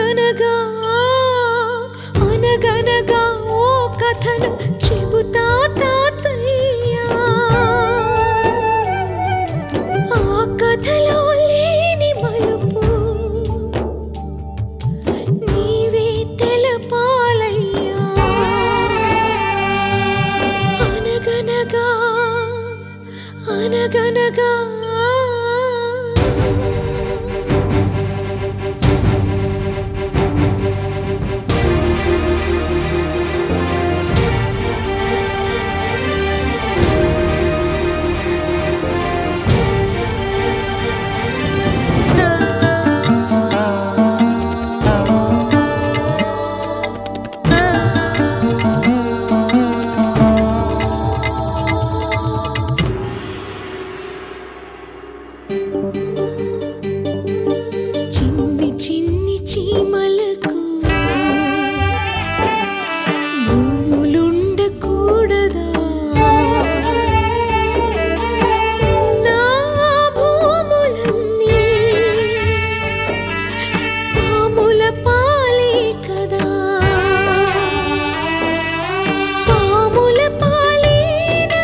అనగనగా అనగనగా ఓ కథను చెబుతా తాతయ్యా ఆ కథలో లేని మలుపు నీవే తెలపాలయ్యా అనగనగా అనగనగా చిన్ని చిన్ని చీమలకు భూములుండకూడదా నా భూములన్నీ పాముల పాలే కదా పాముల పాలేనా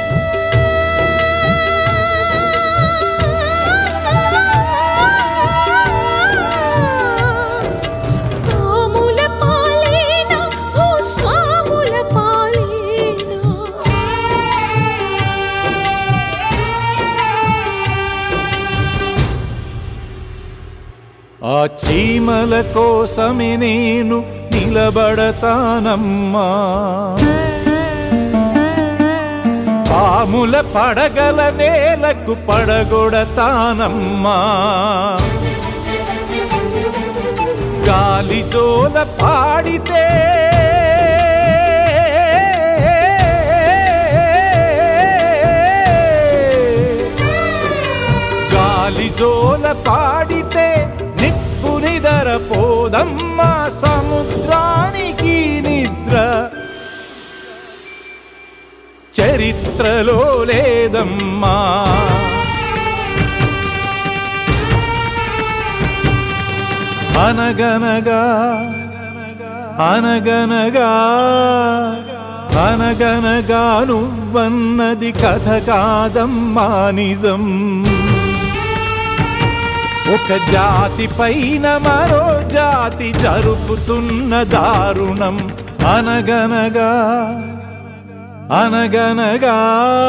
పాముల పాలేనా ఓ స్వాముల పాలేనా ఆ చీమల కోసమే నేను నిలబడతానమ్మా పాముల పడగల నేలకు పడగొడతానమ్మా గాలి జోల పాడితే గాలి జోల పాడితే నిప్పు నిదర పోదమ్మా సముద్రానికి నిద్ర చరిత్రలో లేదమ్మా అనగనగా అనగనగా అనగనగా నువ్వన్నది కథ కాదమ్మా నిజం ఒక జాతి పైన మరో జాతి జరుపుతున్న దారుణం అనగనగా అనగనగా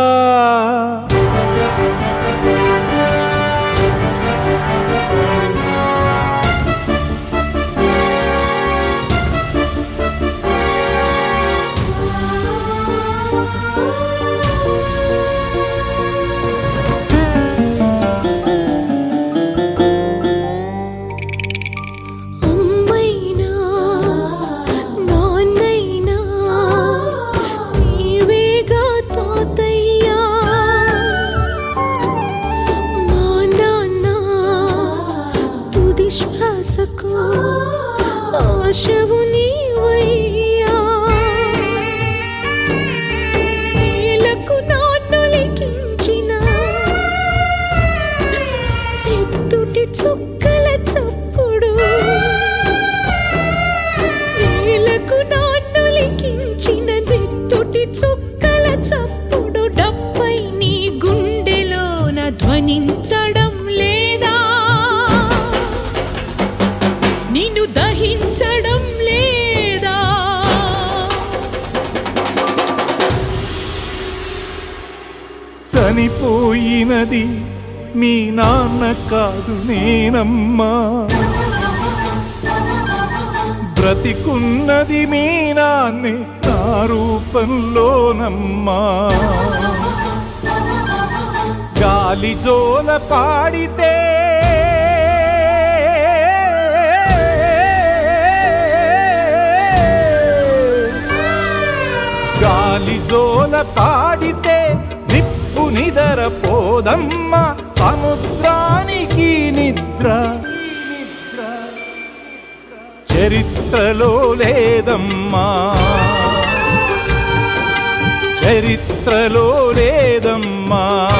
అమ్మైనా నాన్నైనా నీవేగా తాతయ్యా మా నాన్న తుది శ్వాసకు ఆశవు నీవయ్యా నేలకు నాన్నలికించిన ఎత్తుటి చుక్కల చప్పుడు నేలకు నాన్నలికించిన నెత్తుటి చుక్కల చప్పుడు డప్పై నీ గుండెలోన ధ్వనించడం లేదా నిన్ను దహించడం లేదా చనిపోయినది మీ నాన్న కాదు నేనమ్మా బ్రతికున్నది మీ నాన్నే నా రూపంలోనమ్మా గాలి జోల పాడితే గాలి జోల పాడితే నిప్పు నిదర పోదమ్మ సముద్రానికి నిద్ర చరిత్రలో లేదమ్మా చరిత్రలో లేదమ్మా